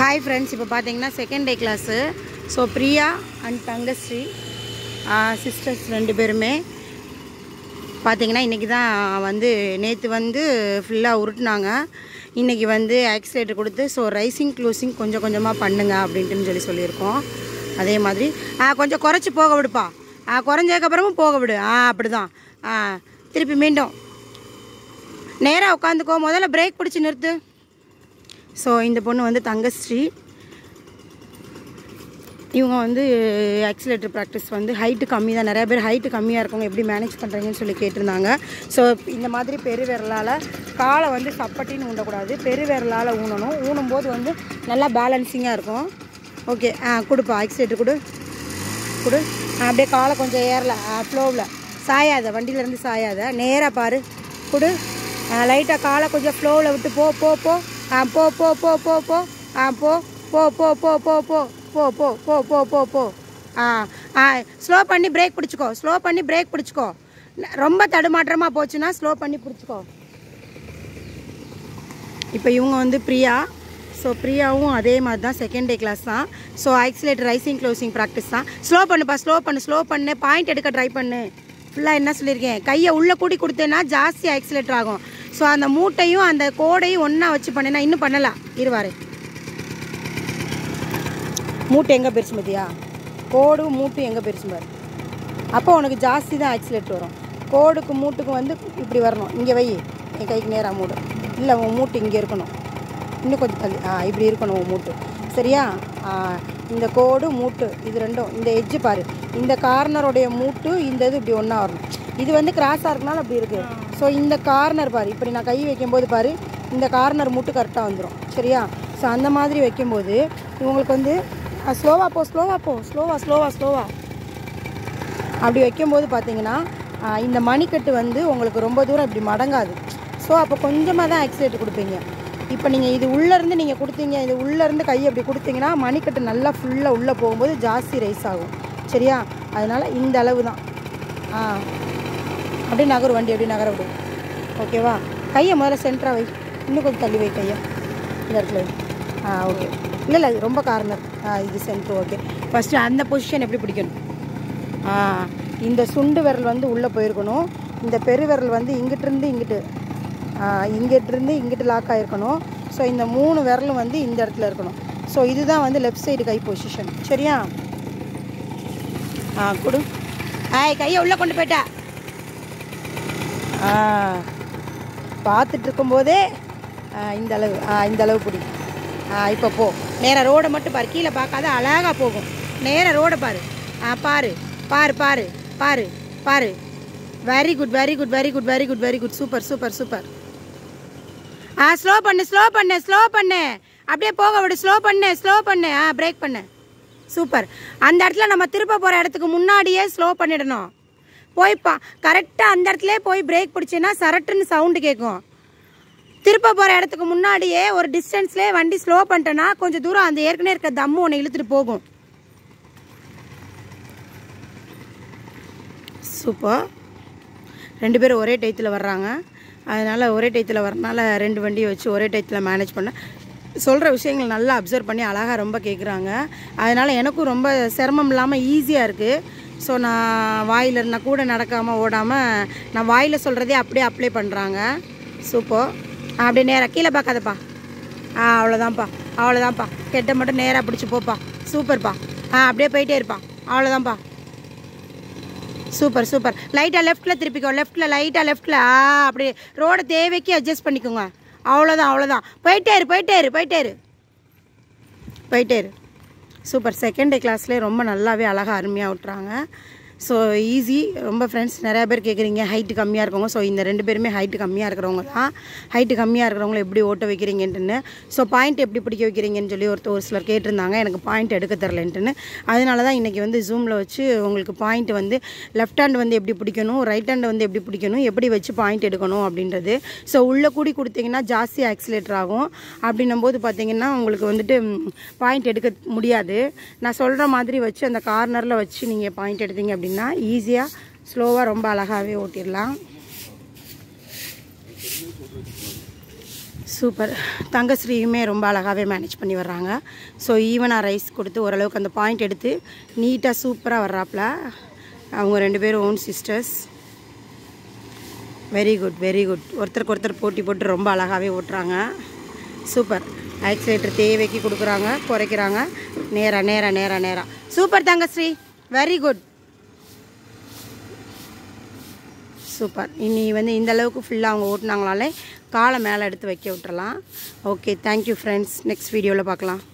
hi friends இப்போ பார்த்தீங்கன்னா second day class so Priya and Thangasri sisters ரெண்டு பேருமே பார்த்தீங்கன்னா இன்றைக்கி தான் வந்து நேற்று வந்து ஃபுல்லாக உருட்டுனாங்க இன்றைக்கி வந்து ஆக்சிலேட்டர் கொடுத்து ஸோ ரைசிங் க்ளோசிங் கொஞ்சம் கொஞ்சமாக பண்ணுங்க அப்படின்ட்டுன்னு சொல்லி சொல்லியிருக்கோம் அதே மாதிரி ஆ கொஞ்சம் குறைச்சி போக விடுப்பா ஆ குறைஞ்சதுக்கப்புறமும் போக விடு ஆ அப்படி தான் ஆ திருப்பி மீண்டும் நேராக உட்காந்துக்கோ முதல்ல பிரேக் பிடிச்சி நிறுத்து ஸோ இந்த பொண்ணு வந்து தங்கஸ்ரீ இவங்க வந்து ஆக்சிலேட்டர் ப்ராக்டிஸ் வந்து ஹைட்டு கம்மி தான் நிறைய பேர் ஹைட்டு கம்மியாக இருக்கவங்க எப்படி மேனேஜ் பண்ணுறீங்கன்னு சொல்லி கேட்டிருந்தாங்க ஸோ இந்த மாதிரி பெரு விரலால் காலை வந்து சப்பட்டின்னு ஊண்டக்கூடாது பெரு விரலால் ஊனணும் ஊனும் போது வந்து நல்லா பேலன்சிங்காக இருக்கும் ஓகே ஆ கொடுப்பா ஆக்சிலேட்டர் கொடு கொடு ஆ, அப்படியே காலை கொஞ்சம் ஏறல ஃப்ளோவில் சாயாத வண்டியிலேருந்து சாயாத நேராக பாரு கொடு லைட்டாக காலை கொஞ்சம் ஃப்ளோவில் விட்டு போ போ போ ஆ போ போ போ போ போ ஆ போ போ போ போ போ போ போ போ போ போ போ போ ஆ ஆ ஸ்லோ பண்ணி பிரேக் பிடிச்சிக்கோ ஸ்லோ பண்ணி பிரேக் பிடிச்சிக்கோ ந- ரொம்ப தடுமாற்றமாக போச்சுன்னா ஸ்லோ பண்ணி பிடிச்சிக்கோ இப்போ இவங்க வந்து பிரியா ஸோ பிரியாவும் அதே மாதிரி தான் செகண்ட் டே கிளாஸ் தான் so accelerator raising closing practice தான் ஸ்லோ பண்ணுப்பா ஸ்லோ பண்ணு ஸ்லோ பண்ணு பாயிண்ட் எடுக்க ட்ரை பண்ணு ஃபுல்லாக என்ன சொல்லியிருக்கேன் கையை உள்ளே கூடி கொடுத்தேன்னா ஜாஸ்தி ஆக்சிலேட்டர் ஆகும் ஸோ அந்த மூட்டையும் அந்த கோடையும் ஒன்றா வச்சு பண்ணினா இன்னும் பண்ணலாம் இருவாரு மூட்டை எங்கே பெருசு மதியா கோடு மூட்டு எங்கே பெருசு பாரு அப்போ உனக்கு ஜாஸ்தி தான் ஆக்சிலேட்டர் வரும் கோடுக்கு மூட்டுக்கு வந்து இப்படி வரணும் இங்கே வை என் கைக்கு நேராக மூடு இல்லை உன் மூட்டு இங்கே இருக்கணும் இன்னும் கொஞ்சம் தள்ளி ஆ இப்படி இருக்கணும் உன் மூட்டு சரியா ஆ, இந்த கோடு மூட்டு இது ரெண்டும் இந்த எட்ஜு பாரு இந்த கார்னருடைய மூட்டு இந்த இது இப்படி ஒன்றா வரணும் இது வந்து கிராஸாக இருக்கனால அப்படி இருக்குது ஸோ இந்த கார்னர் பாரு இப்படி நான் கை வைக்கும்போது பாரு இந்த கார்னர் மூட்டு கரெக்டாக வந்துடும் சரியா ஸோ அந்த மாதிரி வைக்கும்போது இவங்களுக்கு வந்து ஸ்லோவாக போ ஸ்லோவாக போ ஸ்லோவா ஸ்லோவா ஸ்லோவா அப்படி வைக்கும்போது பார்த்தீங்கன்னா ஆ, இந்த மணிக்கட்டு வந்து உங்களுக்கு ரொம்ப தூரம் இப்படி மடங்காது ஸோ அப்போ கொஞ்சமாக தான் ஆக்சிலேட்டர் கொடுப்பீங்க இப்போ நீங்கள் இது உள்ளேருந்து நீங்கள் கொடுத்தீங்க இது உள்ளேருந்து கையை இப்படி கொடுத்தீங்கன்னா மணிக்கட்டு நல்லா ஃபுல்லாக உள்ளே போகும்போது ஜாஸ்தி ரைஸ் ஆகும் சரியா அதனால் இந்த அளவு தான் ஆ அப்படியே நகரு வண்டி அப்படியே நகர விடு ஓகேவா கையை முதல்ல சென்டராக வை இன்னும் கொஞ்சம் தள்ளி வை கையை இந்த இடத்துல வை ஆ ஓகே இல்லை இல்லை இது ரொம்ப கார்னர் ஆ இது சென்டர் ஓகே ஃபஸ்ட்டு அந்த பொசிஷன் எப்படி பிடிக்கணும் ஆ இந்த சுண்டு விரல் வந்து உள்ளே போயிருக்கணும் இந்த பெரு விரல் வந்து இங்கிட்டிருந்து இங்கிட்டு ஆ, இங்கிட்டிருந்து இங்கிட்டு லாக் ஆகிருக்கணும் ஸோ இந்த மூணு விரலும் வந்து இந்த இடத்துல இருக்கணும் ஸோ இதுதான் வந்து லெஃப்ட் சைடு கை பொசிஷன் சரியா ஆ கொடு ஆய் கையை உள்ளே கொண்டு போயிட்டா ஆ பார்த்துட்டு இருக்கும்போதே ஆ, இந்த அளவு ஆ இந்த அளவு பிடி ஆ இப்போ போ நேராக ரோடை மட்டும் பாரு கீழே பார்க்காத அழகாக போகும் நேராக ரோடை பாரு ஆ பாரு பாரு பாரு பாரு பாரு very good very good very good very good very good super super super ஆ ஸ்லோ பண்ணு ஸ்லோ பண்ணு ஸ்லோ பண்ணு அப்படியே போக விடு ஸ்லோ பண்ணு ஸ்லோ பண்ணு ஆ பிரேக் பண்ணு சூப்பர் அந்த இடத்துல நம்ம திருப்ப போகிற இடத்துக்கு முன்னாடியே ஸ்லோ பண்ணிடணும் போய்ப்பா கரெக்டாக அந்த இடத்துல போய் பிரேக் பிடிச்சின்னா சரட்டுன்னு சவுண்டு கேட்கும் திருப்ப போகிற இடத்துக்கு முன்னாடியே ஒரு டிஸ்டன்ஸ்லேயே வண்டி ஸ்லோ பண்ணிட்டேன்னா கொஞ்சம் தூரம் அந்த ஏற்கனவே இருக்க தம்மு உன்னை இழுத்துட்டு போகும் சூப்பர் ரெண்டு பேரும் ஒரே டயத்தில் வர்றாங்க அதனால் ஒரே டயத்தில் வரனால ரெண்டு வண்டியை வச்சு ஒரே டயத்தில் மேனேஜ் பண்ண சொல்கிற விஷயங்கள் நல்லா அப்சர்வ் பண்ணி அழகாக ரொம்ப கேட்குறாங்க அதனால் எனக்கும் ரொம்ப சிரமம் இல்லாமல் ஈஸியாக இருக்குது ஸோ நான் வாயில் நான் கூட நடக்காமல் ஓடாமல் நான் வாயில் சொல்கிறதே அப்படியே அப்ளை பண்ணுறாங்க சூப்பர் அப்படியே நேராக கீழே பார்க்காதப்பா ஆ அவ்வளோதான்ப்பா அவ்வளோதான்ப்பா கெட்ட மட்டும் நேராக பிடிச்சி போப்பா சூப்பர்ப்பா ஆ அப்படியே போயிட்டே இருப்பா அவ்வளோதான்ப்பா சூப்பர் சூப்பர் லைட்டாக லெஃப்ட்டில் திருப்பிக்கோ லெஃப்ட்டில் லைட்டாக லெஃப்ட்டில் ஆ அப்படியே ரோடை தேவைக்கு அட்ஜஸ்ட் பண்ணிக்கோங்க அவ்வளோதான் அவ்வளோதான் போயிட்டே இரு போயிட்டே இரு போயிட்டே இரு போயிட்டே இரு சூப்பர் செகண்ட் டே கிளாஸ்லேயே ரொம்ப நல்லாவே அழகாக அருமையாக விட்றாங்க ஸோ ஈஸி ரொம்ப ஃப்ரெண்ட்ஸ் நிறையா பேர் கேட்குறீங்க ஹைட்டு கம்மியாக இருக்கவங்க ஸோ இந்த ரெண்டு பேருமே ஹைட்டு கம்மியாக இருக்கிறவங்க தான் ஹைட்டு கம்மியாக இருக்கிறவங்கள எப்படி ஓட்ட வைக்கிறீங்கன்ட்டுன்னு ஸோ பாயிண்ட் எப்படி பிடிக்க வைக்கிறீங்கன்னு சொல்லி ஒருத்தர் ஒரு சிலர் கேட்டிருந்தாங்க எனக்கு பாயிண்ட் எடுக்க தெரிலன்ட்டுன்னு அதனால தான் இன்றைக்கி வந்து ஜூமில் வச்சு உங்களுக்கு பாயிண்ட் வந்து லெஃப்ட் ஹேண்ட் வந்து எப்படி பிடிக்கணும் ரைட் ஹேண்ட் வந்து எப்படி பிடிக்கணும் எப்படி வச்சு பாயிண்ட் எடுக்கணும் அப்படின்றது ஸோ உள்ளே கூடி கொடுத்தீங்கன்னா ஜாஸ்தி ஆக்சிலேட்டர் ஆகும் அப்படின்னும் போது பார்த்தீங்கன்னா உங்களுக்கு வந்துட்டு பாயிண்ட் எடுக்க முடியாது நான் சொல்கிற மாதிரி வச்சு அந்த கார்னரில் வச்சு நீங்கள் பாயிண்ட் எடுத்தீங்க அப்படின்னா ஈஸியாக ஸ்லோவாக ரொம்ப அழகாகவே ஓட்டிடலாம் சூப்பர் தங்கஸ்ரீயுமே ரொம்ப அழகாகவே மேனேஜ் பண்ணி வர்றாங்க ஸோ ஈவனாக ரைஸ் கொடுத்து ஓரளவுக்கு அந்த பாயிண்ட் எடுத்து நீட்டாக சூப்பராக வர்றாப்புல அவங்க ரெண்டு பேரும் own sisters very good very good ஒருத்தருக்கு ஒருத்தர் போட்டி போட்டு ரொம்ப அழகாகவே ஓட்டுறாங்க சூப்பர் ஆக்சிலேட்டர் தேவைக்கு கொடுக்குறாங்க குறைக்கிறாங்க நேரா நேரா நேரா நேரா super Thangasri very good super இனி வந்து இந்த அளவுக்கு ஃபுல்லாக அவங்க ஓட்டுனாங்களாலே காலை மேலே எடுத்து வைக்க விட்டுறலாம் ஓகே தேங்க்யூ ஃப்ரெண்ட்ஸ் நெக்ஸ்ட் வீடியோவில் பார்க்கலாம்